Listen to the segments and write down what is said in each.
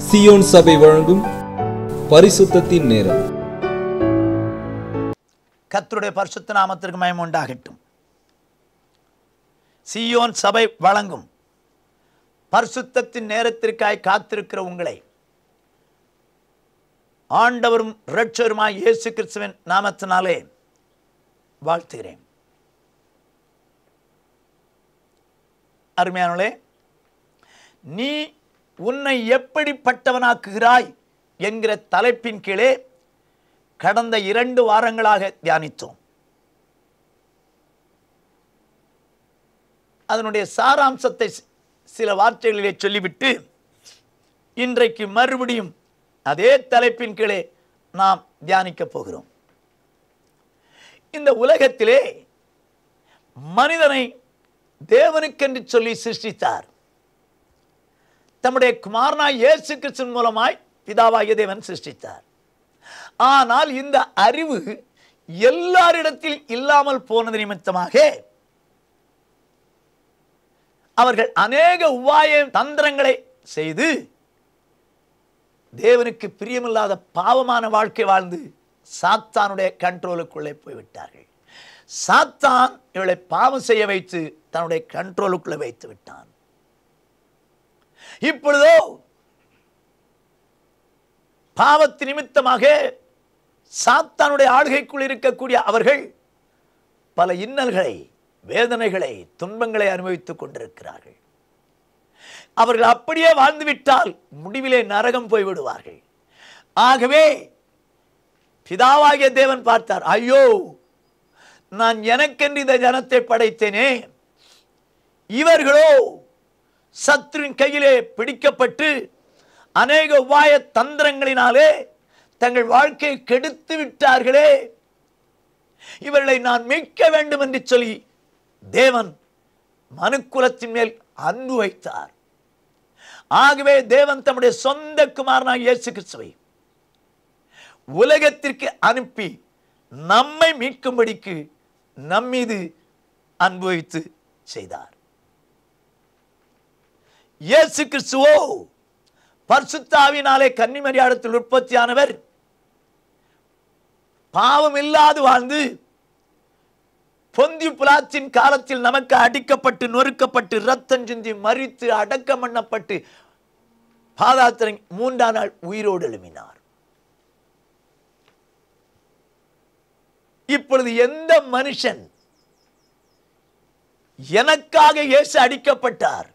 Zion சபை வழங்கும் பரிசுத்தத்தின் நேரம் கர்த்தருடைய பரிசுத்த நாமத்திற்கு மயம் உண்டாகட்டும் சீயோன் சபை வழங்கும் பரிசுத்தத்தின் நேரத்திற்காய் காத்திருக்கிற உங்களை ஆண்டவரும் இரட்சருமாய் இயேசு கிறிஸ்துவின் நாமத்தினாலே வாழ்த்துகிறேன் அருமையானவளே நீ உன்னை எப்படிப்பட்டவனாக்குகிறாய் என்கிற தலைப்பின் கீழே கடந்த இரண்டு வாரங்களாக தியானித்தோம் அதனுடைய சாராம்சத்தை சி- சில வார்த்தைகளிலே சொல்லிவிட்டு இன்றைக்கு மறுபடியும் அதே தலைப்பின் கீழே நாம் தியானிக்கப் போகிறோம் இந்த உலகத்திலே மனிதனை தேவனுக்கென்று சொல்லி சிருஷ்டித்தார் தம்முடைய குமாரனா இயேசு கிறிஸ்துவின் மூலமாய் பிதாவாகிய தேவன் சிருஷ்டித்தார் ஆனால் இந்த அறிவு எல்லாரிடத்தில் இல்லாமல் போனது நிமித்தமாக அவர்கள் அநேக உபாய தந்திரங்களை செய்து தேவனுக்கு பிரியமில்லாத பாவமான வாழ்க்கை வாழ்ந்து சாத்தானுடைய கண்ட்ரோலுக்குள்ளே போய்விட்டார்கள் சாத்தான் இவளை பாவம் செய்ய வைத்து தன்னுடைய கண்ட்ரோலுக்குள்ளே வைத்து விட்டான் இப்பொழுதோ பாவத்து நிமித்தமாக சாத்தானுடைய ஆளுகைக்குள் இருக்கக்கூடிய அவர்கள் பல இன்னல்களை வேதனைகளை துன்பங்களை அனுபவித்துக் கொண்டிருக்கிறார்கள் அவர்கள் அப்படியே வாழ்ந்துவிட்டால் முடிவிலே நரகம் போய் விடுவார்கள் ஆகவே பிதாவாகிய தேவன் பார்த்தார் ஐயோ நான் எனக்கென்று இந்த ஜனத்தை படைத்தேனே இவர்களோ சத்துருவின் கையிலே பிடிக்கப்பட்டு அநேக உபாய தந்திரங்களினாலே தங்கள் வாழ்க்கையை கெடுத்து விட்டார்களே இவர்களை நான் மீட்க வேண்டும் என்று சொல்லி தேவன் மனுக்குலத்தின் மேல் அன்பு வைத்தார் ஆகவே தேவன் தம்முடைய சொந்த குமாரனாக இயேசு கிறிஸ்துவை உலகத்திற்கு அனுப்பி நம்மை மீட்கும்படிக்கு நம்மீது அன்பு வைத்து செய்தார் இயேசு கிறிஸ்துவோ பரிசுத்தாவினாலே கன்னிமரியாடத்தில் உற்பத்தியானவர் பாவம் இல்லாது வாழ்ந்து பொந்தி புலாத்தின் காலத்தில் நமக்கு அடிக்கப்பட்டு நொறுக்கப்பட்டு ரத்தம் சிந்தி மறித்து அடக்கம் பண்ணப்பட்டு பாதாத்திரை மூன்றாம் நாள் உயிரோடு எழுப்பினார் இப்பொழுது எந்த மனுஷன் எனக்காக இயேசு அடிக்கப்பட்டார்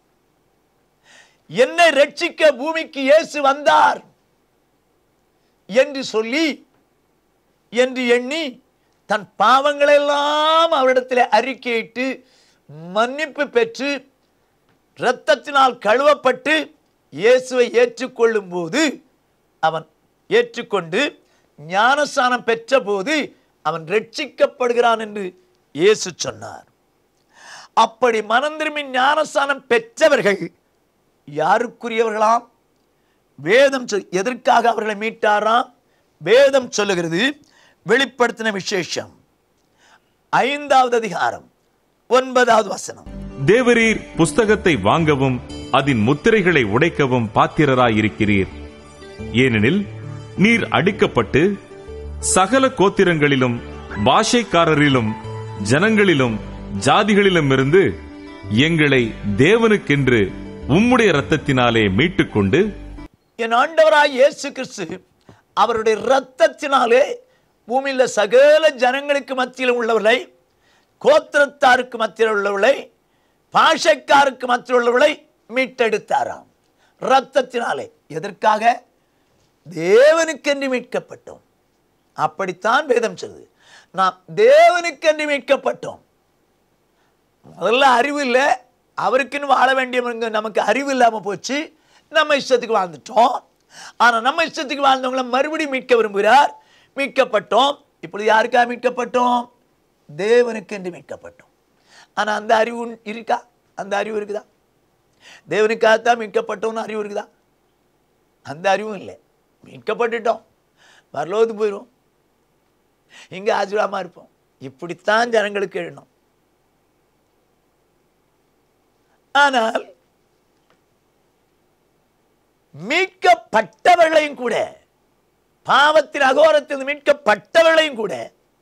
என்னை ரட்சிக்க பூமிக்கு இயேசு வந்தார் என்று சொல்லி என்று எண்ணி தன் பாவங்களெல்லாம் அவரிடத்தில் அறிக்கையிட்டு மன்னிப்பு பெற்று இரத்தத்தினால் கழுவப்பட்டு இயேசுவை ஏற்றுக்கொள்ளும் போது அவன் ஏற்றுக்கொண்டு ஞானஸ்தானம் பெற்றபோது அவன் ரட்சிக்கப்படுகிறான் என்று இயேசு சொன்னார் அப்படி மனம் திரும்பி ஞானஸ்தானம் பெற்றவர்கள் யாருக்குரியவர்களாம் வேதம் சொல் எதற்காக அவர்களை மீட்டாராம் வேதம் சொல்லுகிறது வெளிப்படுத்தின விசேஷம் ஐந்தாவது அதிகாரம் ஒன்பதாவது வசனம் தேவரீர் புஸ்தகத்தை வாங்கவும் அதன் முத்திரைகளை உடைக்கவும் பாத்திரராயிருக்கிறீர் ஏனெனில் நீர் அடிக்கப்பட்டு சகல கோத்திரங்களிலும் பாஷைக்காரரிலும் ஜனங்களிலும் ஜாதிகளிலுமிருந்து எங்களை தேவனுக்கென்று உம்முடைய இரத்தத்தினாலே மீட்டுக்கொண்டு என் ஆண்டவராய் இயேசு கிறிஸ்து அவருடைய இரத்தத்தினாலே பூமியில் சகல ஜனங்களுக்கு மத்தியில் உள்ளவர்களை கோத்திரத்தாருக்கு மத்தியில் உள்ளவர்களை பாஷைக்காருக்கு மத்தியில் உள்ளவர்களை மீட்டெடுத்தாராம் இரத்தத்தினாலே எதற்காக தேவனுக்கென்று மீட்கப்பட்டோம் அப்படித்தான் வேதம் சொல்லுது நாம் தேவனுக்கென்று மீட்கப்பட்டோம் முதல்ல அறிவு இல்லை அவருக்குன்னு வாழ வேண்டியவங்க நமக்கு அறிவு இல்லாமல் போச்சு நம்ம இஷ்டத்துக்கு வாழ்ந்துட்டோம் ஆனால் நம்ம இஷ்டத்துக்கு வாழ்ந்தவங்கள மறுபடியும் மீட்க விரும்புகிறார் மீட்கப்பட்டோம் இப்பொழுது யாருக்காக மீட்கப்பட்டோம் தேவனுக்கென்று மீட்கப்பட்டோம் ஆனால் அந்த அறிவு உன்- இருக்கா அந்த அறிவு இருக்குதா தேவனுக்காகத்தான் மீட்கப்பட்டோம்னு அறிவு இருக்குதா அந்த அறிவும் இல்லை மீட்கப்பட்டுட்டோம் வரலோது போயிடும் இங்கே ஆஜிராமல் இருப்போம் இப்படித்தான் ஜனங்களுக்கு எண்ணம் ஆனால் மீட்கப்பட்ட மீட்கப்பட்டவர்களையும் கூட பாவத்தின் அகோரத்தில் மீட்கப்பட்டவர்களையும் கூட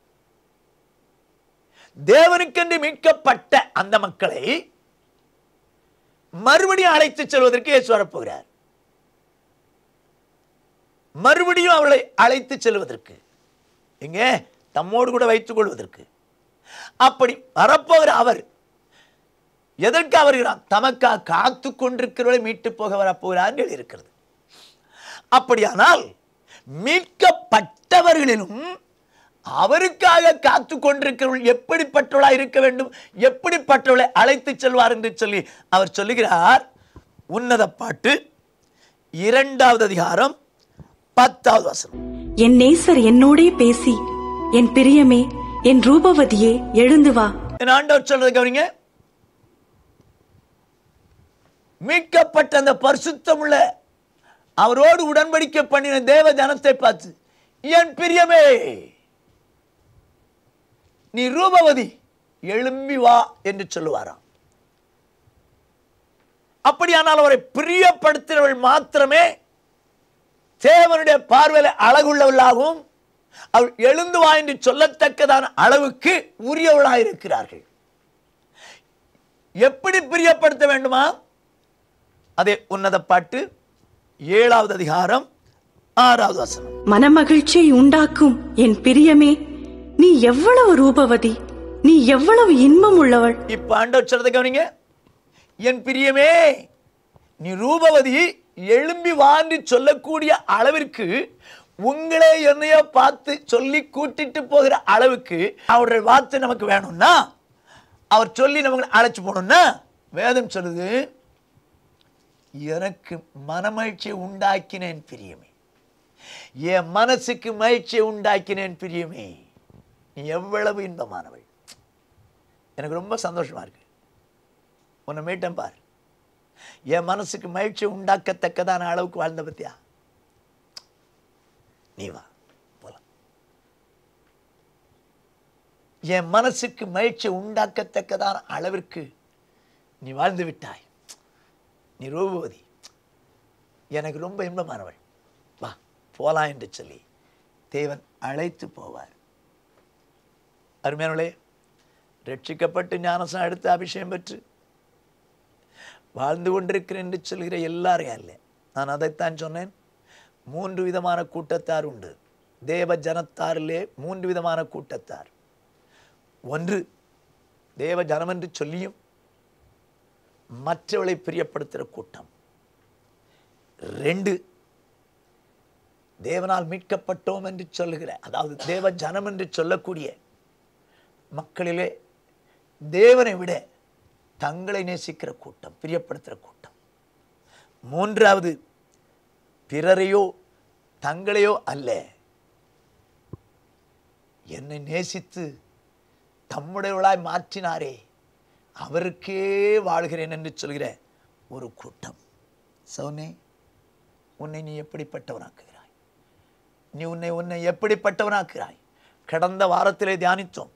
தேவனுக்கென்று மீட்கப்பட்ட அந்த மக்களை மறுபடியும் அழைத்துச் செல்வதற்கு இயேசு வரப்போகிறார் மறுபடியும் அவளை அழைத்துச் செல்வதற்கு எங்கே தம்மோடு கூட வைத்துக் கொள்வதற்கு அப்படி வரப்போகிற அவர் எதற்கு வருகிறார் தமக்காக காத்து கொண்டிருக்கிறவரை மீட்டு போக வரப்போகிறார் என்று இருக்கிறது அப்படியானால் மீட்கப்பட்டவர்களிலும் அவருக்காக காத்து கொண்டிருக்கிறவர்கள் எப்படிப்பட்டவளாய் இருக்க வேண்டும் எப்படிப்பட்டவளை அழைத்து செல்வார் என்று சொல்லி அவர் சொல்லுகிறார் உன்னத பாட்டு இரண்டாவது அதிகாரம் பத்தாவது வசனம் என் நேசர் என்னோடே பேசி என் பிரியமே என் ரூபவதியே எழுந்து வா என் ஆண்டவர் சொல்றது கவனிங்க மீட்கப்பட்ட அந்த பரிசுத்தமுள்ள அவரோடு உடன்படிக்கை பண்ணின தேவ ஜனத்தை பார்த்து என் பிரியமே நீ ரூபவதி எழும்பி வா என்று சொல்லுவாராம் அப்படியானால் அவரை பிரியப்படுத்துகிறவள் மாத்திரமே தேவனுடைய பார்வையில அழகுள்ளவளாகவும் அவள் எழுந்து வா என்று சொல்லத்தக்கதான அளவுக்கு உரியவளாக இருக்கிறார்கள் எப்படி பிரியப்படுத்த வேண்டுமா அதே உன்னத பாட்டு ஏழாவது அதிகாரம் ஆறாவது வசனம் மனமகிழ்ச்சியை உண்டாக்கும் என் பிரியமே நீ எவ்வளவு ரூபவதி நீ எவ்வளவு இன்பம் உள்ளவள் இப்ப ஆண்டவர் சொல்றதை கவனிங்க என் பிரியமே நீ ரூபவதி எழும்பி வான்னு சொல்லக்கூடிய அளவிற்கு உங்களே என்னைய பார்த்து சொல்லி கூட்டிட்டு போகிற அளவுக்கு அவருடைய வார்த்தை நமக்கு வேணும்னா அவர் சொல்லி நமக்கு அழைச்சு போகணும்னா வேதம் சொல்லுது எனக்கு மனமகிழ்ச்சியை உண்டாக்கினேன் பிரியமே என் மனசுக்கு மகிழ்ச்சியை உண்டாக்கினேன் பிரியமே நீ எவ்வளவு இன்பமானவள் எனக்கு ரொம்ப சந்தோஷமா இருக்கு உன்னை மீட்டம் பார் என் மனசுக்கு மகிழ்ச்சி உண்டாக்கத்தக்கதான அளவுக்கு வாழ்ந்த பத்தியா நீ வா போலாம் என் மனசுக்கு மகிழ்ச்சி உண்டாக்கத்தக்கதான அளவிற்கு நீ வாழ்ந்து விட்டாய் நீ ரூபவதி எனக்கு ரொம்ப இன்பமானவள் வா போலாம் என்று சொல்லி தேவன் அழைத்து போவார் அருமையானவளே ரட்சிக்கப்பட்டு ஞானசம் எடுத்து அபிஷேகம் பெற்று வாழ்ந்து கொண்டிருக்கிறேன் என்று சொல்கிற எல்லாரையும் அல்ல நான் அதைத்தான் சொன்னேன் மூன்று விதமான கூட்டத்தார் உண்டு தேவ ஜனத்தாரிலே மூன்று விதமான கூட்டத்தார் ஒன்று தேவ ஜனம் என்று சொல்லியும் மற்றவளை பிரியப்படுத்துகிற கூட்டம் ரெண்டு தேவனால் மீட்கப்பட்டோம் என்று சொல்லுகிற அதாவது தேவ ஜனம் என்று சொல்லக்கூடிய மக்களிலே தேவனை விட தங்களை நேசிக்கிற கூட்டம் பிரியப்படுத்துகிற கூட்டம் மூன்றாவது பிறரையோ தங்களையோ அல்ல என்னை நேசித்து தம்முடையவளாய் மாற்றினாரே அவருக்கே வாழ்கிறேன் என்று சொல்கிற ஒரு கூட்டம் சௌனே உன்னை நீ எப்படிப்பட்டவனாக்குகிறாய் நீ உன்னை உன்னை எப்படிப்பட்டவனாக்குகிறாய் கடந்த வாரத்திலே தியானித்தோம்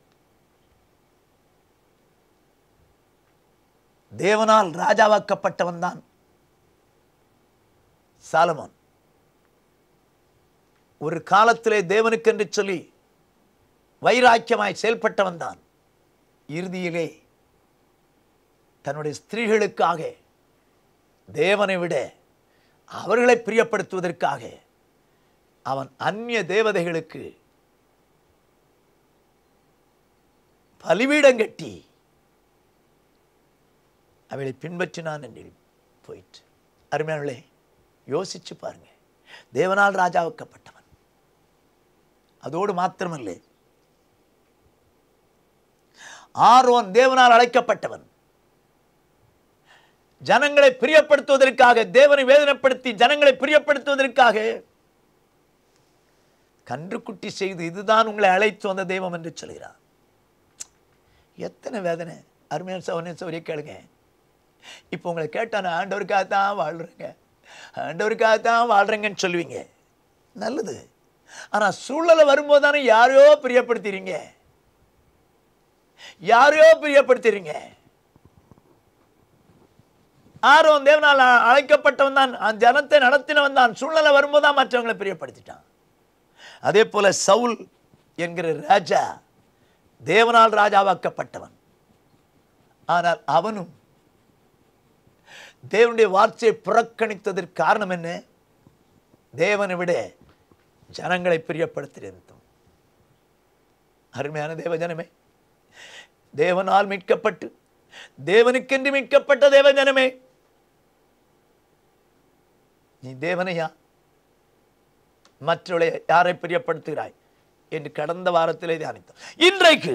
தேவனால் ராஜாவாக்கப்பட்டவன் தான் சாலமோன் ஒரு காலத்திலே தேவனுக்கென்று சொல்லி வைராக்கியமாய் செயல்பட்டவன் தான் இறுதியிலே தன்னுடைய ஸ்திரீகளுக்காக தேவனை விட அவர்களை பிரியப்படுத்துவதற்காக அவன் அந்நிய தேவதைகளுக்கு பலிபீடம் கட்டி அவளை பின்பற்றினான் என்று போயிற்று அருமையானவர்களே யோசிச்சு பாருங்க தேவனால் ராஜாவுக்கப்பட்டவன் அதோடு மாத்திரமல்ல ஆரோன் தேவனால் அழைக்கப்பட்டவன் ஜனங்களை பிரியப்படுத்துவதற்காக தேவனை வேதனைப்படுத்தி ஜனங்களை பிரியப்படுத்துவதற்காக கன்றுக்குட்டி செய்து இதுதான் உங்களை அழைத்து வந்த தெய்வம் என்று சொல்கிறார் எத்தனை வேதனை அருமையான சவனே சௌரிய கேளுங்க இப்போ உங்களை கேட்டா நான் ஆண்டவருக்காக தான் வாழ்றேங்க ஆண்டவருக்காக தான் வாழ்றேங்கன்னு சொல்லுவீங்க நல்லது ஆனா சூழ்நிலை வரும்போது தானே யாரையோ பிரியப்படுத்துறீங்க யாரையோ பிரியப்படுத்துறீங்க ஆரோன் தேவனால் அ- அழைக்கப்பட்டவன் தான் அந்த ஜனத்தை நடத்தினவன் தான் சூழ்நிலை வரும்போது தான் மற்றவங்களை பிரியப்படுத்திட்டான் அதே போல சவுல் என்கிற ராஜா தேவனால் ராஜாவாக்கப்பட்டவன் ஆனால் அவனும் தேவனுடைய வார்த்தையை புறக்கணித்ததற்கு காரணம் என்ன தேவனை விட ஜனங்களை பிரியப்படுத்தியிருந்தோம் அருமையான தேவ ஜனமே தேவனால் மீட்கப்பட்டு தேவனுக்கென்று மீட்கப்பட்ட தேவ ஜனமே நீ தேவனையா மற்றவளை யாரை பிரியப்படுத்துகிறாய் என்று கடந்த வாரத்திலே தியானித்தோம் இன்றைக்கு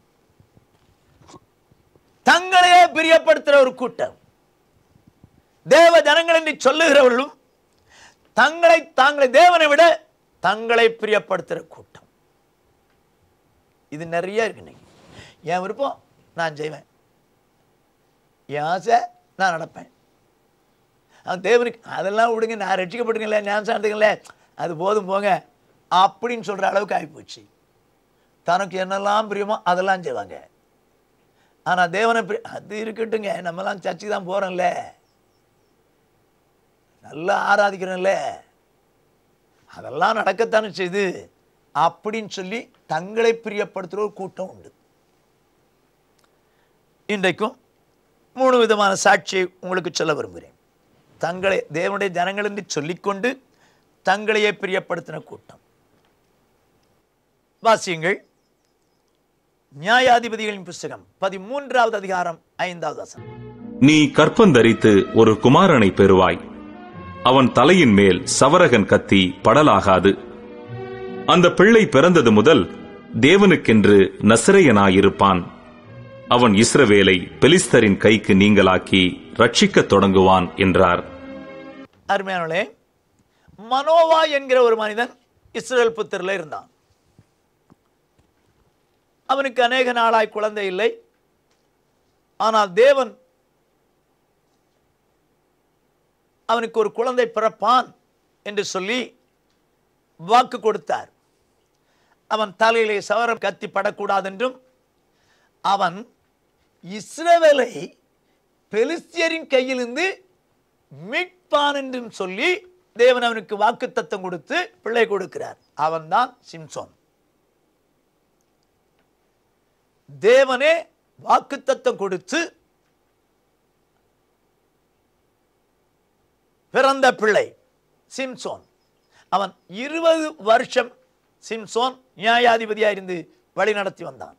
தங்களையே பிரியப்படுத்துகிற ஒரு கூட்டம் தேவ ஜனங்கள் என்று சொல்லுகிறவர்களும் தங்களை தாங்களை தேவனை விட தங்களை பிரியப்படுத்துகிற கூட்டம் இது நிறைய இருக்கு இன்னைக்கு என் விருப்பம் நான் செய்வேன் என் ஆசை நான் நடப்பேன் அவன் தேவனுக்கு அதெல்லாம் விடுங்க நான் ரட்சிக்கப்பட்டுங்களே ஞானம் எடுத்துக்கல அது போதும் போங்க அப்படின்னு சொல்கிற அளவுக்கு ஆகிப்போச்சு தனக்கு என்னெல்லாம் பிரியமோ அதெல்லாம் செய்வாங்க ஆனால் தேவனை பிரி அது இருக்கட்டுங்க நம்மலாம் சர்ச்சுக்கு தான் போகிறோம்ல நல்லா ஆராதிக்கிறோம்ல அதெல்லாம் நடக்கத்தானே செய்து அப்படின்னு சொல்லி தங்களை பிரியப்படுத்துகிற ஒரு கூட்டம் உண்டு இன்றைக்கும் மூணு விதமான சாட்சியை உங்களுக்கு சொல்ல விரும்புகிறேன் தங்களை தேவனுடைய ஜனங்கள் என்று சொல்லிக்கொண்டு தங்களையே பிரியப்படுத்தின கூட்டம் வாசியுங்கள் நியாயாதிபதிகளின் புஸ்தகம் பதிமூன்றாவது அதிகாரம் ஐந்தாவது வசனம் நீ கற்பந்தரித்து ஒரு குமாரனை பெறுவாய் அவன் தலையின் மேல் சவரகன் கத்தி படலாகாது அந்த பிள்ளை பிறந்தது முதல் தேவனுக்கென்று நசிரையனாயிருப்பான் அவன் இஸ்ரவேலை பெலிஸ்தரின் கைக்கு நீங்களாக்கி ரட்சிக்கத் தொடங்குவான் என்றார் அருமையானவளே மனோவா என்கிற ஒரு மனிதன் இஸ்ரேல் புத்திரில் இருந்தான் அவனுக்கு அநேக நாளாய் குழந்தை இல்லை ஆனால் தேவன் அவனுக்கு ஒரு குழந்தை பிறப்பான் என்று சொல்லி வாக்கு கொடுத்தார் அவன் தலையிலே சவரம் கத்தி படக்கூடாது என்றும் அவன் இஸ்ரவேலை பெலிஸ்தியரின் கையிலிருந்து மீட்பான் என்றும் சொல்லி தேவன் அவனுக்கு வாக்கு தத்தம் கொடுத்து பிள்ளை கொடுக்கிறார் அவன்தான் சிம்சோன் தேவனே வாக்கு தத்தம் கொடுத்து பிறந்த பிள்ளை சிம்சோன் அவன் இருபது வருஷம் சிம்சோன் நியாயாதிபதியாக இருந்து வழி நடத்தி வந்தான்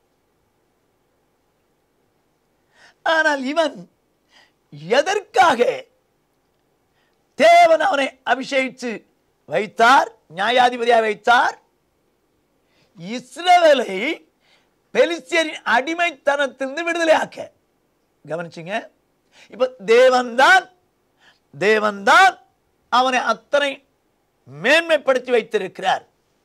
ஆனால் இவன் எதற்காக தேவன் அவனை அபிஷேகித்து வைத்தார் நியாயாதிபதியாக வைத்தார் இஸ்ரவேலை பெலிஸ்தியரின் அடிமைத்தனத்திலிருந்து விடுதலையாக்க கவனிச்சுங்க இப்ப தேவன்தான் தேவன்தான் அவனை அத்தனை மேன்மைப்படுத்தி வைத்திருக்கிறார்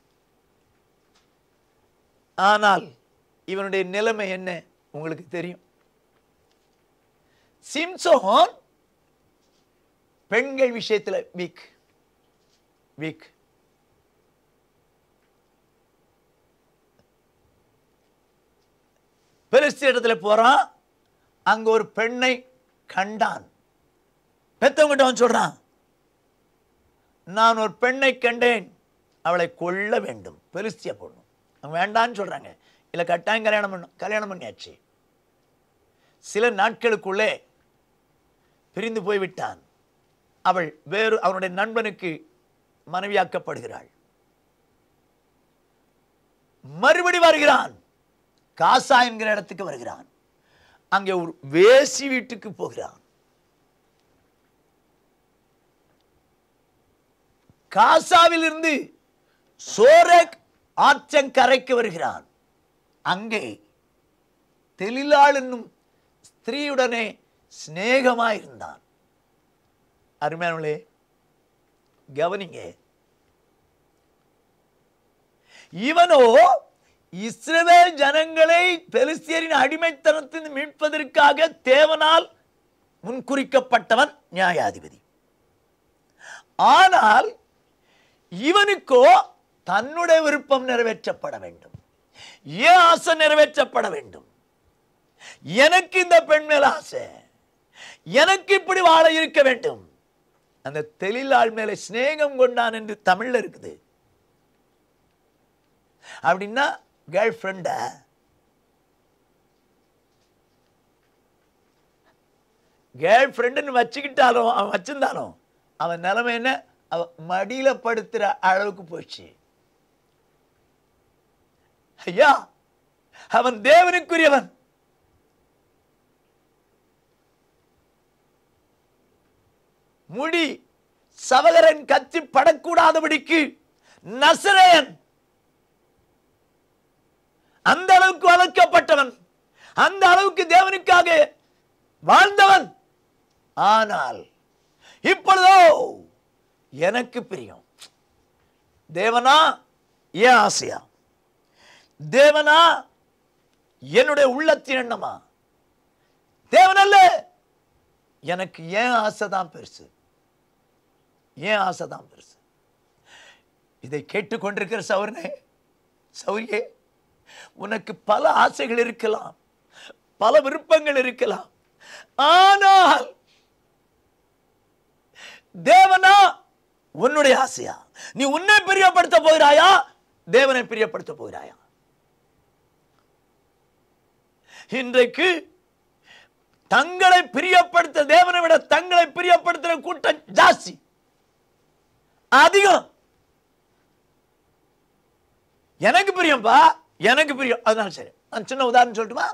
ஆனால் இவனுடைய நிலைமை என்ன உங்களுக்கு தெரியும் சிம்சோன் பெண்கள் விஷயத்துல வீக் வீக் பெலிஸ்திய இடத்துல போறான் அங்க ஒரு பெண்ணை கண்டான் பெத்தவங்கிட்ட அவன் சொல்றான் நான் ஒரு பெண்ணை கண்டேன் அவளை கொல்ல வேண்டும் பெலிஸ்திய பொண்ணும் அவன் வேண்டான்னு சொல்றாங்க இல்லை கட்டாயம் கல்யாணம் பண்ணும் கல்யாணம் பண்ணியாச்சு சில நாட்களுக்குள்ளே பிரிந்து போய்விட்டான் அவள் வேறு அவனுடைய நண்பனுக்கு மனைவியாக்கப்படுகிறாள் மறுபடி வருகிறான் காசா என்கிற இடத்துக்கு வருகிறான் அங்கே ஒரு வேசி வீட்டுக்கு போகிறான் காசாவில் இருந்து சோரக் ஆற்றங்கரைக்கு வருகிறான் அங்கே தெளிலாள் என்னும் ஸ்திரீயுடனே சிநேகமாயிருந்தான் அருமையானவளே கவனிங்க இவனோ இஸ்ரவேல் ஜனங்களை பெலிஸ்தியரின் அடிமைத்தனத்தில் மீட்பதற்காக தேவனால் முன்குறிக்கப்பட்டவன் நியாயாதிபதி ஆனால் இவனுக்கோ தன்னுடைய விருப்பம் நிறைவேற்றப்பட வேண்டும் ஏன் ஆசை நிறைவேற்றப்பட வேண்டும் எனக்கு இந்த பெண் மேல ஆசை எனக்கு இப்படி வாழ இருக்க வேண்டும் அந்த தெளிலாள் மேல சிநேகம் கொண்டான் என்று தமிழ்ல இருக்குது அப்படின்னா கேர்ள் ஃப்ரெண்டா கேர்ள் ஃப்ரெண்டுன்னு வச்சுக்கிட்டாலும் அவன் வச்சிருந்தாலும் அவன் நிலைமை என்ன அவன் மடியில படுத்துற அளவுக்கு போச்சு ஐயா அவன் தேவனுக்குரியவன் முடி சவகரன் கத்தி படக்கூடாதபடிக்கு நசரேயன் அந்த அளவுக்கு வளர்க்கப்பட்டவன் அந்த அளவுக்கு தேவனுக்காக வாழ்ந்தவன் ஆனால் இப்பொழுதோ எனக்கு பிரியம் தேவனா ஏன் ஆசையா தேவனா என்னுடைய உள்ளத்தின் எண்ணமா தேவனல்ல எனக்கு ஏன் ஆசை தான் பெருசு ஏன் ஆசை தான் பெருசு இதை கேட்டுக்கொண்டிருக்கிற சௌரனே சௌரியே உனக்கு பல ஆசைகள் இருக்கலாம் பல விருப்பங்கள் இருக்கலாம் ஆனால் தேவனா உன்னுடைய ஆசையா நீ உன்னை பிரியப்படுத்த போகிறாயா தேவனை பிரியப்படுத்த போகிறாயா இன்றைக்கு தங்களை பிரியப்படுத்த தேவனை விட தங்களை பிரியப்படுத்துற கூட்டம் ஜாஸ்தி அதிகம் எனக்கு பிரியம்பா எனக்கு பிரியம் அதனால சரி நான் சின்ன உதாரணம் சொல்லட்டுமா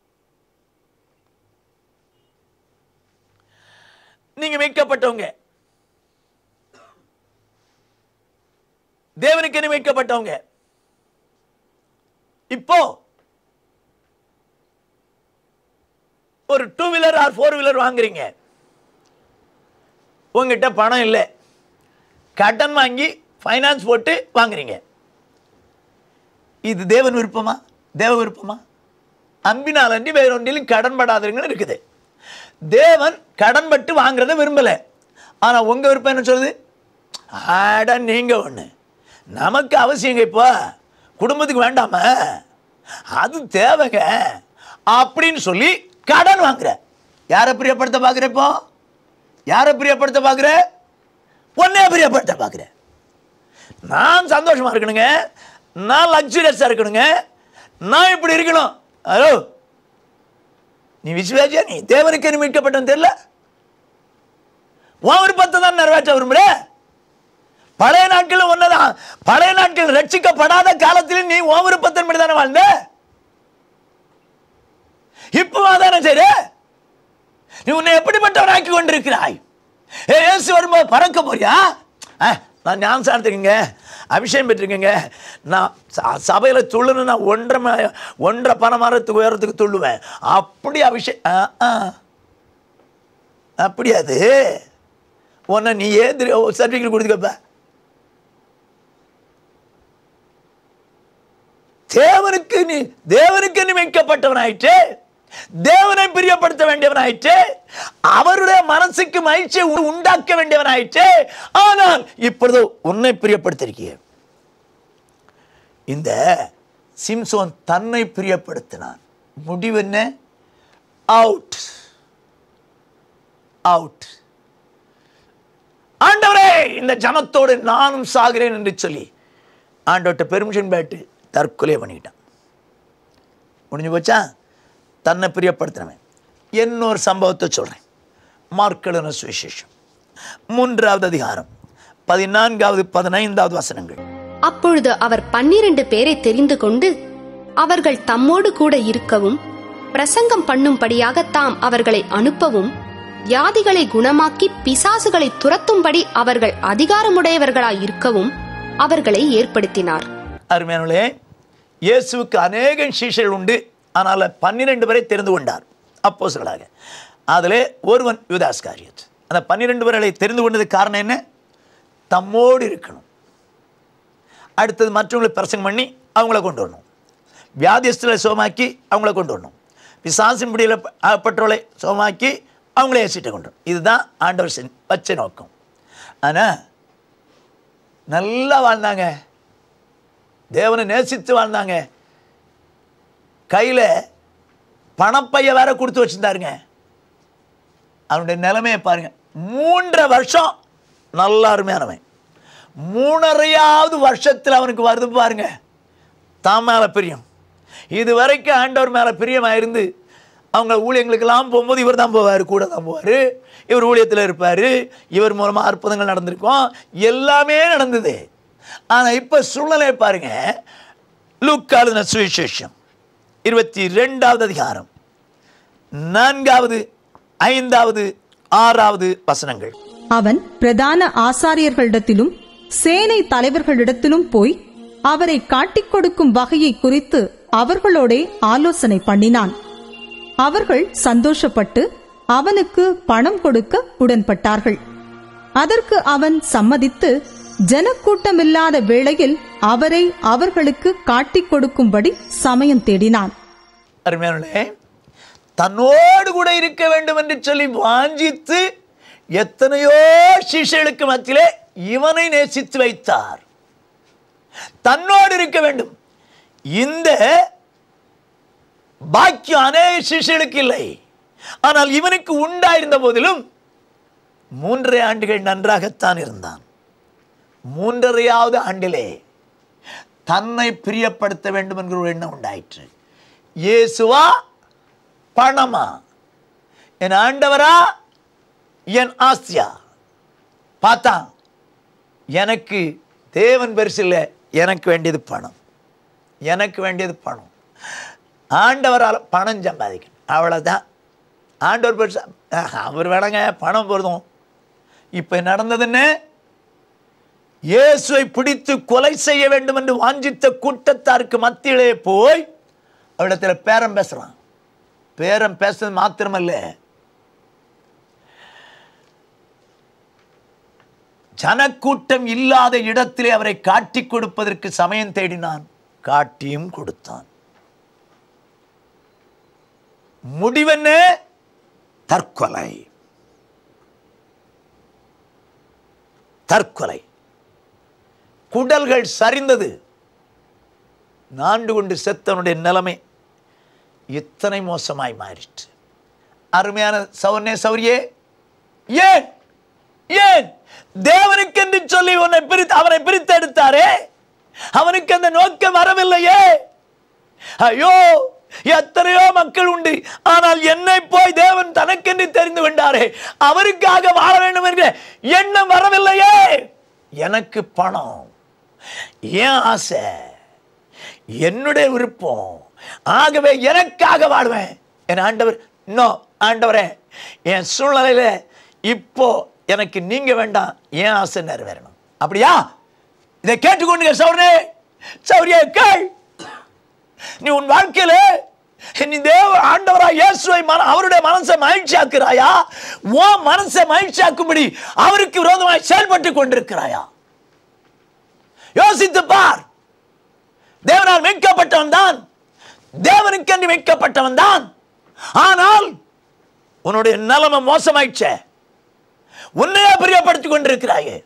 நீங்க மீட்கப்பட்டவங்க தேவனுக்கு மீட்கப்பட்டவங்க இப்போ ஒரு two wheeler or four wheeler வாங்குறீங்க உங்ககிட்ட பணம் இல்லை கடன் வாங்கி ஃபைனான்ஸ் போட்டு வாங்குறீங்க இது தேவன் விருப்பமா தேவ விருப்பமா அன்பினால் அன்றி வேறொன்றிலும் கடன் படாதவங்கன்னு இருக்குது தேவன் கடன் பட்டு வாங்குறத விரும்பல ஆனா உங்க விருப்பம் என்ன சொல்லுது ஆட நீங்க ஒண்ணு நமக்கு அவசியங்க இப்போ குடும்பத்துக்கு வேண்டாம அது தேவைங்க அப்படின்னு சொல்லி கடன் வாங்குற யாரை பிரியப்படுத்த பார்க்குற இப்போ யாரை பிரியப்படுத்த பார்க்குற உன்னைய பிரியப்படுத்த பார்க்குற நான் சந்தோஷமா இருக்கணுங்க நான் லக்ஸுரியஸாக இருக்கணுங்க நான் இப்படி இருக்கணும் ஹலோ நீ விசுவாசியா நீ தேவனுக்கு நீ மீட்கப்பட்டவன் தெரியல உன் விருப்பத்தை தான் நிறைவேற்ற விரும்புற பழைய நாட்கள் ஒன்னதான் பழைய நாட்கள் ரட்சிக்கப்படாத காலத்தில் நீ உன் விருப்பத்தின் தானே வாழ்ந்த இப்போ தானே சரி நீ உன்னை எப்படிப்பட்டவன் ஆக்கி கொண்டிருக்கிறாய் ஏ, இயேசு வரும்போது பறக்க போறியா அஹ், நான் ஞானம் சார்த்துக்குங்க அபிஷேகம் பெற்றிருக்கேங்க நான் ச- சபையில துள்ளுன்னு நான் ஒன்றரை ம- ஒன்றரை பனை மரத்துக்கு உயரத்துக்கு துள்ளுவேன் அப்படி அபிஷேகம் அப்படியா அது உன்னை நீ ஏன் சர்டிஃபிகேட் கொடுத்துக்கப்ப தேவனுக்கு நீ தேவனுக்கு நியமிக்கப்பட்டவனாயிற்று தேவனை பிரியப்படுத்த வேண்டியவனாயிற்று அவருடைய மனசுக்கு மகிழ்ச்சியை உ- உண்டாக்க வேண்டியவனாயிற்று ஆனால் இப்பொழுது உன்னை பிரியப்படுத்திருக்கிய இந்த சிம்சோன் தன்னை பிரியப்படுத்தினான் முடிவு என்ன அவுட் அவுட் ஆண்டவரே இந்த ஜனத்தோடு நானும் சாகிறேன் என்று சொல்லி ஆண்டவர்கிட்ட பெர்மிஷன் பேட்டு தற்கொலை பண்ணிக்கிட்டான் முடிஞ்சு போச்சா தன்னை பிரியப்படுத்தினவன் இன்னொரு சம்பவத்தை சொல்கிறேன் மார்க்கெழுன சுவிசேஷம் மூன்றாவது அதிகாரம் பதினான்காவது பதினைந்தாவது வசனங்கள் அப்பொழுது அவர் பன்னிரண்டு பேரை தெரிந்து கொண்டு அவர்கள் தம்மோடு கூட இருக்கவும் பிரசங்கம் பண்ணும்படியாக தாம் அவர்களை அனுப்பவும் வியாதிகளை குணமாக்கி பிசாசுகளை துரத்தும்படி அவர்கள் அதிகாரமுடையவர்களாய் இருக்கவும் அவர்களை ஏற்படுத்தினார் அருமையானே இயேசுவுக்கு அநேக சீஷர்கள் உண்டு ஆனால் பன்னிரெண்டு பேரை தெரிந்து கொண்டார் அப்போஸ்தலர்களாக அதிலே ஒருவன் யூதாஸ் காரியத் அந்த பன்னிரெண்டு பேர்களை தெரிந்து கொண்டதுக்கு காரணம் என்ன தம்மோடு இருக்கணும் அடுத்தது மற்றவங்களை பிரசங்கம் பண்ணி அவங்கள கொண்டு வரணும் வியாதிஸ்தலை சுகமாக்கி அவங்கள கொண்டு வரணும் பிசாசின் பிடியில் பற்றவளை சுகமாக்கி அவங்கள ஏசிட்ட கொண்டு வரணும் இதுதான் ஆண்டவர் செஞ்- வச்ச நோக்கம் ஆனால் நல்லா வாழ்ந்தாங்க தேவனை நேசித்து வாழ்ந்தாங்க கையில் பணப்பைய வேற கொடுத்து வச்சிருந்தாருங்க அவனுடைய நிலைமையை பாருங்க மூன்றரை வருஷம் நல்லா அருமையானவன் மூணரையாவது வருஷத்தில் அவனுக்கு வருது பாருங்க தான் மேலே பிரியம் இது வரைக்கும் ஆண்டவர் மேலே பிரியமாக இருந்து அவங்க ஊழியங்களுக்கெல்லாம் போகும்போது இவர் தான் போவார் கூட தான் போவார் இவர் ஊழியத்தில் இருப்பார் இவர் மூலமாக அற்புதங்கள் நடந்திருக்கும் எல்லாமே நடந்தது ஆனால் இப்போ சூழ்நிலை பாருங்க லூக்காளுன சுவிசேஷம் இருபத்தி ரெண்டாவது அதிகாரம் நான்காவது ஐந்தாவது ஆறாவது வசனங்கள் அவன் பிரதான ஆசாரியர்களிடத்திலும் சேனை தலைவர்களிடத்திலும் போய் அவரை காட்டிக் கொடுக்கும் வகையை குறித்து அவர்களோடே ஆலோசனை பண்ணினான் அவர்கள் சந்தோஷப்பட்டு அவனுக்கு பணம் கொடுக்க உடன்பட்டார்கள் அதற்கு அவன் சம்மதித்து ஜனக்கூட்டமில்லாத வேளையில் அவரை அவர்களுக்கு காட்டிக் கொடுக்கும்படி சமயம் தேடினான் அருமையானே தன்னோடு கூட இருக்க வேண்டும் என்று சொல்லி வாஞ்சித்து எத்தனையோ சிஷ்யர்களுக்கு மத்தியிலே இவனை நேசித்து வைத்தார் தன்னோடு இருக்க வேண்டும் இந்த பாக்கியம் அநேக சிஷ்யர்களுக்கு இல்லை ஆனால் இவனுக்கு உண்டாயிருந்த போதிலும் மூன்றரை ஆண்டுகள் நன்றாகத்தான் இருந்தான் மூன்றரையாவது ஆண்டிலே தன்னை பிரியப்படுத்த வேண்டும் என்கிற ஒரு எண்ணம் உண்டாயிற்று இயேசுவா பணமா என் ஆண்டவரா என் ஆஸ்தியா பார்த்தான் எனக்கு தேவன் பெருசு இல்லை எனக்கு வேண்டியது பணம் எனக்கு வேண்டியது பணம் ஆண்டவரால் பணம் சம்பாதிக்கணும் அவ்வளோதான் ஆண்டவர் பெருசா அஹ், அவர் வேணாங்க பணம் போதும் இப்போ நடந்ததுன்னு இயேசுவை பிடித்து கொலை செய்ய வேண்டும் என்று வாஞ்சித்த கூட்டத்தாருக்கு மத்தியிலே போய் அவரிடத்தில் பேரம் பேசுறான் பேரம் பேசுறது மாத்திரமல்ல ஜனக்கூட்டம் இல்லாத இடத்திலே அவரை காட்டிக் கொடுப்பதற்கு சமயம் தேடினான் காட்டியும் கொடுத்தான் முடிவென்ன தற்கொலை தற்கொலை குடல்கள் சரிந்தது நாண்டு கொண்டு செத்தவனுடைய நிலைமை இத்தனை மோசமாய் மாறிற்று அருமையான சௌர்ணே சௌரியே ஏன் ஏன் தேவனுக்கென்று சொல்லி உன்னை பிரித்து அவனை பிரித்து எடுத்தாரே அவனுக்கு அந்த நோக்கம் வரவில்லையே ஐயோ எத்தனையோ மக்கள் உண்டு ஆனால் என்னை போய் தேவன் தனக்கென்று தெரிந்து கொண்டாரே அவருக்காக வாழ வேண்டும் என்கிற எண்ணம் வரவில்லையே எனக்கு பணம் ஏன் ஆசை என்னுடைய விருப்பம் ஆகவே எனக்காக வாடுவேன் என் ஆண்டவர் இன்னும் ஆண்டவரே என் சூழ்நிலையில இப்போ எனக்கு நீங்க வேண்டாம் ஏன் ஆசை நிறைவேறணும் அப்படியா இதை கேட்டுக்கொண்டு சௌரனே சௌரியே கேள் நீ உன் வாழ்க்கையில நீ தேவ ஆண்டவரா இயேசுவை மன அவருடைய மனசை மகிழ்ச்சியாக்குறாயா உன் மனசை மகிழ்ச்சியாக்கும்படி அவருக்கு விரோதமாய் செயல்பட்டு கொண்டிருக்கிறாயா யோசித்து பார் தேவனால் மீட்கப்பட்டவன் தான் தேவனுக்கென்று மீட்கப்பட்டவன் தான் ஆனால் உன்னுடைய நிலைமை மோசமாயிடுச்சே உன்னையே பிரியப்படுத்திக் கொண்டிருக்கிறாயே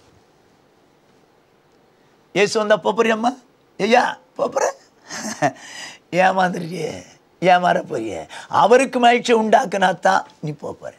இயேசு வந்தா போப்பறியம்மா ஐயா போப்புற ஏமாந்துருக்கியே ஏமாற போறிய அவருக்கு மகிழ்ச்சி உண்டாக்குனா தான் நீ போற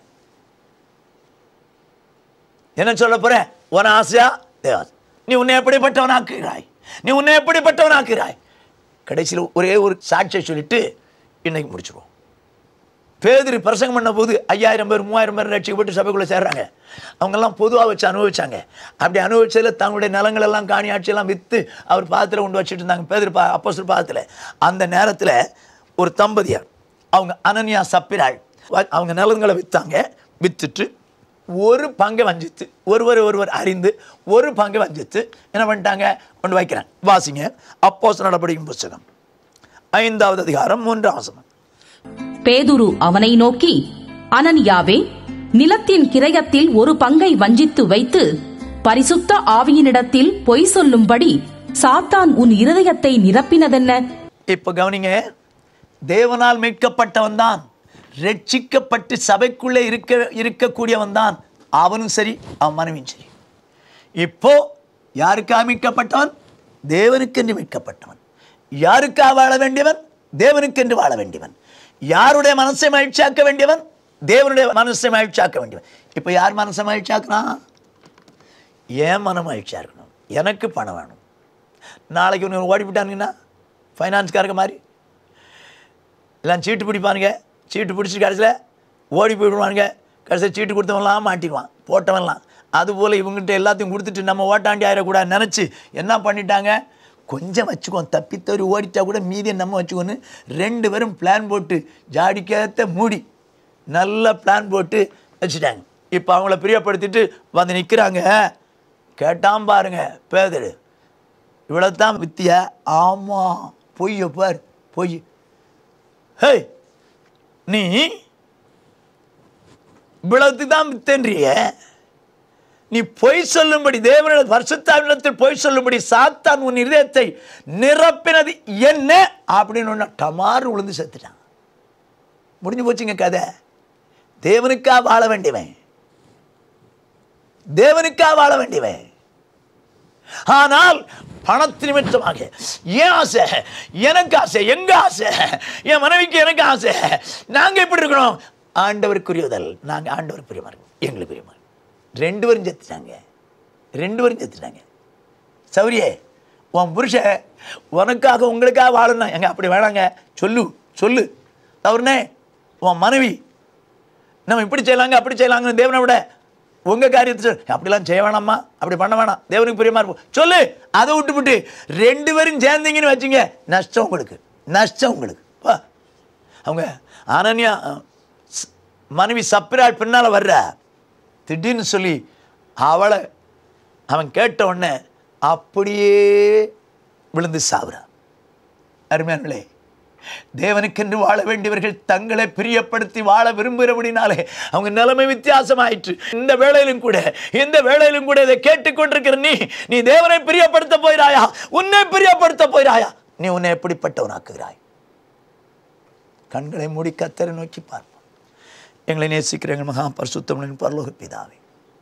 என்ன சொல்ல போற உன ஆசையா தேவா நீ உன்னை எப்படிப்பட்டவனாக்குகிறாய் நீ உன்னை எப்படிப்பட்டவனாக்குகிறாய் கடைசியில் ஒரே ஒரு சாட்சியை சொல்லிட்டு இன்னைக்கு முடிச்சிருவோம் பேதிரி பிரசங்கம் பண்ண போது ஐயாயிரம் பேர் மூவாயிரம் பேர் ரட்சிக்கப்பட்டு சபைக்குள்ளே சேர்றாங்க அவங்கெல்லாம் பொதுவாக வச்சு அனுபவிச்சாங்க அப்படி அனுபவிச்சதில் தங்களுடைய நிலங்கள் எல்லாம் காணி ஆட்சியெல்லாம் விற்று அவர் பாதத்தில் கொண்டு வச்சுட்டு இருந்தாங்க பேதிரி பா அப்போஸ்தலர் பாதத்தில் அந்த நேரத்தில் ஒரு தம்பதியார் அவங்க அனன்யா சப்பிராள் வ- அவங்க நிலங்களை விற்றாங்க விற்றுட்டு ஒரு பங்கை வஞ்சித்து ஒருவர் ஒருவர் அறிந்து ஒரு பங்கை வஞ்சித்து என்ன பண்ணிட்டாங்க கொண்டு வைக்கிறேன் வாசிங்க அப்போஸ் நடவடிக்கும் புஸ்தகம் ஐந்தாவது அதிகாரம் மூன்றாம் வசனம் பேதுரு அவனை நோக்கி அனனியாவே நிலத்தின் கிரயத்தில் ஒரு பங்கை வஞ்சித்து வைத்து பரிசுத்த ஆவியினிடத்தில் பொய் சொல்லும்படி சாத்தான் உன் இருதயத்தை நிரப்பினதென்ன இப்போ கவனிங்க தேவனால் மீட்கப்பட்டவன் தான் ரட்சிக்கப்பட்டு சபைக்குள்ளே இருக்க இருக்கக்கூடியவன் தான் அவனும் சரி அவன் மனைவியும் சரி இப்போ யாருக்காக மீட்கப்பட்டவன் தேவனுக்கென்று மீட்கப்பட்டவன் யாருக்காக வாழ வேண்டியவன் தேவனுக்கென்று வாழ வேண்டியவன் யாருடைய மனசை மகிழ்ச்சியாக்க வேண்டியவன் தேவனுடைய மனசை மகிழ்ச்சியாக்க வேண்டும் இப்போ யார் மனசை மகிழ்ச்சியாக்குறான் ஏன் மனம் மகிழ்ச்சியாக இருக்கணும் எனக்கு பணம் வேணும் நாளைக்கு ஒன்று ஓடி விட்டானுங்கன்னா ஃபைனான்ஸ்காரங்க மாதிரி எல்லாம் சீட்டு பிடிப்பானுங்க சீட்டு பிடிச்சி கடைசியில் ஓடி போயிடுவானுங்க கடைசியில் சீட்டு கொடுத்தவன்லாம் மாட்டிக்குவான் போட்டவன்லாம் அதுபோல் இவங்ககிட்ட எல்லாத்தையும் கொடுத்துட்டு நம்ம ஓட்டாண்டி ஆயிடக்கூடாது நினச்சி என்ன பண்ணிட்டாங்க கொஞ்சம் வச்சுக்கோ தப்பித்தவரி ஓடிட்டா கூட மீதியை நம்ம வச்சுக்கோன்னு ரெண்டு பேரும் பிளான் போட்டு ஜாடிக்கேத்த மூடி நல்ல பிளான் போட்டு வச்சுட்டாங்க இப்போ அவங்கள பிரியப்படுத்திட்டு வந்து நிற்கிறாங்க கேட்டான் பாருங்க பேதரு இவ்வளோ தான் வித்தியா ஆமாம் பொய்ய பார் பொய் ஹே நீ இவ்வளவுக்கு தான் வித்தன்றிய நீ பொய் சொல்லும்படி தேவனிட பரிசுத்தாவிடத்தில் பொய் சொல்லும்படி சாத்தான் உன் இதயத்தை நிரப்பினது என்ன அப்படின்னு ஒன்று டமாறு விழுந்து செத்துட்டான் முடிஞ்சு போச்சுங்க கதை தேவனுக்கா வாழ வேண்டியவன் தேவனுக்கா வாழ வேண்டியவன் ஆனால் பணத்து நிமித்தமாக ஏன் ஆசை எனக்கு ஆசை எங்க ஆசை என் மனைவிக்கு எனக்கு ஆசை நாங்க எப்படி இருக்கணும் ஆண்டவருக்குரியதல் நாங்க ஆண்டவர் பிரியமா இருக்கோம் எங்களுக்கு பிரியமா இருக்கோம். ரெண்டு பேரும் செத்துட்டாங்க ரெண்டு பேரும் செத்துட்டாங்க சௌரியே உன் புருஷன் உனக்காக உங்களுக்காக வாழணும் எங்க அப்படி வேணாங்க சொல்லு சொல்லு தவறுனே உன் மனைவி நம்ம இப்படி செய்யலாங்க அப்படி செய்யலாங்க தேவனை விட உங்க காரியத்தை சொல்லு அப்படிலாம் செய்ய வேணாமா அப்படி பண்ண வேணாம் தேவனுக்கு பிரியமா இருக்கும் சொல்லு அதை விட்டுவிட்டு ரெண்டு பேரும் சேர்ந்தீங்கன்னு வச்சுங்க நஷ்டம் உங்களுக்கு நஷ்டம் உங்களுக்கு வா அவங்க அனன்யா ஸ்- மனைவி சப்பிராள் பின்னால் வர்ற திடீர்னு சொல்லி அவளை அவன் கேட்ட உடனே அப்படியே விழுந்து சாவுறான் அருமையானே தேவனுக்கென்று வாழ வேண்டியவர்கள் தங்களை பிரியப்படுத்தி வாழ விரும்புகிறபடினாலே அவங்க நிலைமை வித்தியாசமாயிற்று இந்த வேளையிலும் கூட இந்த வேளையிலும் கூட இதை கேட்டுக்கொண்டிருக்கிற நீ நீ தேவனை பிரியப்படுத்த போயிராயா உன்னை பிரியப்படுத்த போயிராயா நீ உன்னை எப்படிப்பட்டவனாக்குகிறாய் கண்களை மூடி கத்தரை நோக்கி பார்ப்போம் எங்களை நேசிக்கிற எங்கள் மகா பரிசுத்தமிழின் பரலோக பிதாவே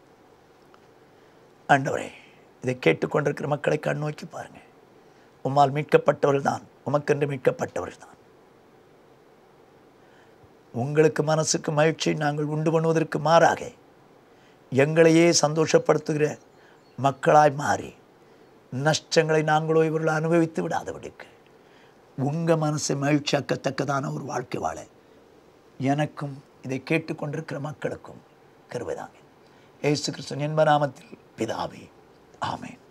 ஆண்டவரே இதை கேட்டுக்கொண்டிருக்கிற மக்களை கண் நோக்கி பாருங்க உம்மால் மீட்கப்பட்டவர்கள் தான் உமக்கென்று மீட்கப்பட்டவர்கள் தான் உங்களுக்கு மனசுக்கு மகிழ்ச்சி நாங்கள் உண்டு பண்ணுவதற்கு மாறாக எங்களையே சந்தோஷப்படுத்துகிற மக்களாய் மாறி நஷ்டங்களை நாங்களோ இவர்கள் அனுபவித்து விடாதபடிக்கு உங்கள் மனசை மகிழ்ச்சியாக்கத்தக்கதான ஒரு வாழ்க்கை வாழ எனக்கும் இதை கேட்டுக்கொண்டிருக்கிற மக்களுக்கும் கருவைதாங்க ஏசு கிறிஸ்துவின் என்ப நாமத்தில் பிதாவே ஆமென்